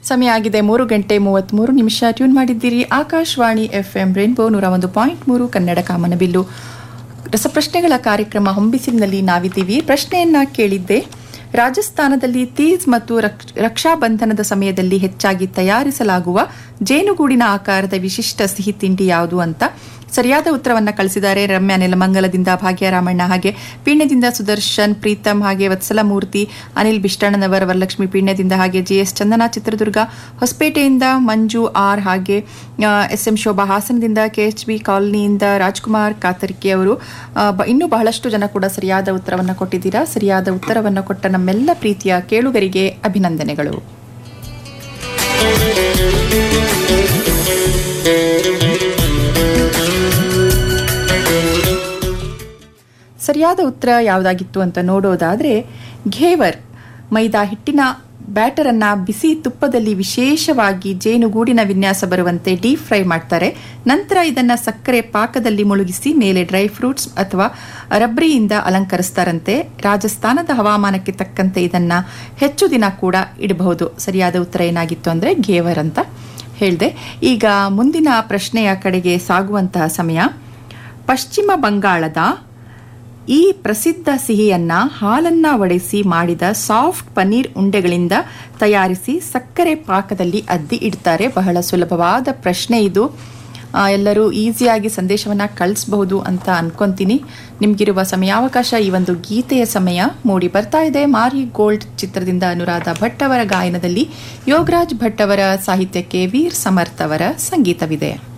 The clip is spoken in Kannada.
ಸಮಯ ಆಗಿದೆ ಮೂರು ಗಂಟೆ ಮೂವತ್ತ್ಮೂರು ನಿಮಿಷ ಟ್ಯೂನ್ ಮಾಡಿದ್ದೀರಿ ಆಕಾಶವಾಣಿ ಎಫ್ ಎಂ ರೇನ್ಬೋ ನೂರ ಒಂದು ಪಾಯಿಂಟ್ ಮೂರು ಕನ್ನಡ ಕಾಮನಬಿಲ್ಲು ರಸಪ್ರಶ್ನೆಗಳ ಕಾರ್ಯಕ್ರಮ ಹೊಂಬಿಸಿನಲ್ಲಿ ನಾವಿದ್ದೀವಿ ಪ್ರಶ್ನೆಯನ್ನ ಕೇಳಿದ್ದೆ ರಾಜಸ್ಥಾನದಲ್ಲಿ ತೀಜ್ ಮತ್ತು ರಕ್ಷ- ರಕ್ಷಾಬಂಧನದ ಸಮಯದಲ್ಲಿ ಹೆಚ್ಚಾಗಿ ತಯಾರಿಸಲಾಗುವ ಜೇನುಗೂಡಿನ ಆಕಾರದ ವಿಶಿಷ್ಟ ಸಿಹಿ ತಿಂಡಿ ಯಾವುದು ಅಂತ ಸರಿಯಾದ ಉತ್ತರವನ್ನ ಕಳಿಸಿದ್ದಾರೆ ರಮ್ಯಾ ನೆಲಮಂಗಲದಿಂದ ಭಾಗ್ಯರಾಮಣ್ಣ ಹಾಗೆ ಪೀಣ್ಯದಿಂದ ಸುದರ್ಶನ್ ಪ್ರೀತಮ್ ಹಾಗೆ ವತ್ಸಲಮೂರ್ತಿ ಅನಿಲ್ ಬಿಷ್ಟಣ್ಣನವರ್ ವರಲಕ್ಷ್ಮಿ ಪೀಣ್ಯದಿಂದ ಹಾಗೆ ಜಿ ಎಸ್ ಚಂದನ ಚಿತ್ರದುರ್ಗ ಹೊಸಪೇಟೆಯಿಂದ ಮಂಜು ಆರ್ ಹಾಗೆ ಎಸ್ ಎಂ ಶೋಭಾ ಹಾಸನದಿಂದ ಕೆ ಎಚ್ ಬಿ ಕಾಲನಿಯಿಂದ ರಾಜ್ಕುಮಾರ್ ಕಾತರ್ಕಿ ಅವರು ಆ, ಬ- ಇನ್ನೂ ಬಹಳಷ್ಟು ಜನ ಕೂಡ ಸರಿಯಾದ ಉತ್ತರವನ್ನು ಕೊಟ್ಟಿದ್ದೀರಾ ಸರಿಯಾದ ಉತ್ತರವನ್ನು ಕೊಟ್ಟ ನಮ್ಮೆಲ್ಲ ಪ್ರೀತಿಯ ಕೇಳುಗರಿಗೆ ಅಭಿನಂದನೆಗಳು ಸರಿಯಾದ ಉತ್ತರ ಯಾವುದಾಗಿತ್ತು ಅಂತ ನೋಡೋದಾದ್ರೆ ಘೇವರ್ ಮೈದಾ ಹಿಟ್ಟಿನ ಬ್ಯಾಟರ್ ಅನ್ನ ಬಿಸಿ ತುಪ್ಪದಲ್ಲಿ ವಿಶೇಷವಾಗಿ ಜೇನುಗೂಡಿನ ವಿನ್ಯಾಸ ಬರುವಂತೆ ಡೀಪ್ ಫ್ರೈ ಮಾಡ್ತಾರೆ ನಂತರ ಇದನ್ನ ಸಕ್ಕರೆ ಪಾಕದಲ್ಲಿ ಮುಳುಗಿಸಿ ಮೇಲೆ ಡ್ರೈ ಫ್ರೂಟ್ಸ್ ಅಥವಾ ರಬ್ರಿಯಿಂದ ಅಲಂಕರಿಸ್ತಾರಂತೆ ರಾಜಸ್ಥಾನದ ಹವಾಮಾನಕ್ಕೆ ತಕ್ಕಂತೆ ಇದನ್ನ ಹೆಚ್ಚು ದಿನ ಕೂಡ ಇಡಬಹುದು ಸರಿಯಾದ ಉತ್ತರ ಏನಾಗಿತ್ತು ಅಂದ್ರೆ ಘೇವರ್ ಅಂತ ಹೇಳಿದೆ ಈಗ ಮುಂದಿನ ಪ್ರಶ್ನೆಯ ಕಡೆಗೆ ಸಾಗುವಂತಹ ಸಮಯ ಪಶ್ಚಿಮ ಬಂಗಾಳದ ಈ ಪ್ರಸಿದ್ಧ ಸಿಹಿಯನ್ನ ಹಾಲನ್ನ ಒಡೆಸಿ ಮಾಡಿದ ಸಾಫ್ಟ್ ಪನ್ನೀರ್ ಉಂಡೆಗಳಿಂದ ತಯಾರಿಸಿ ಸಕ್ಕರೆ ಪಾಕದಲ್ಲಿ ಅದ್ದಿ ಇಡ್ತಾರೆ ಬಹಳ ಸುಲಭವಾದ ಪ್ರಶ್ನೆ ಇದು ಆ, ಎಲ್ಲರೂ ಈಸಿಯಾಗಿ ಸಂದೇಶವನ್ನ ಕಳಿಸಬಹುದು ಅಂತ ಅನ್ಕೊಂತೀನಿ ನಿಮ್ಗಿರುವ ಸಮಯಾವಕಾಶ ಈ ಒಂದು ಗೀತೆಯ ಸಮಯ ಮೂಡಿ ಬರ್ತಾ ಇದೆ ಮಾರಿ ಗೋಲ್ಡ್ ಚಿತ್ರದಿಂದ ಅನುರಾಧ ಭಟ್ ಅವರ ಗಾಯನದಲ್ಲಿ ಯೋಗರಾಜ್ ಭಟ್ ಅವರ ಸಾಹಿತ್ಯಕ್ಕೆ ವೀರ್ ಸಮರ್ಥ್ ಅವರ ಸಂಗೀತವಿದೆ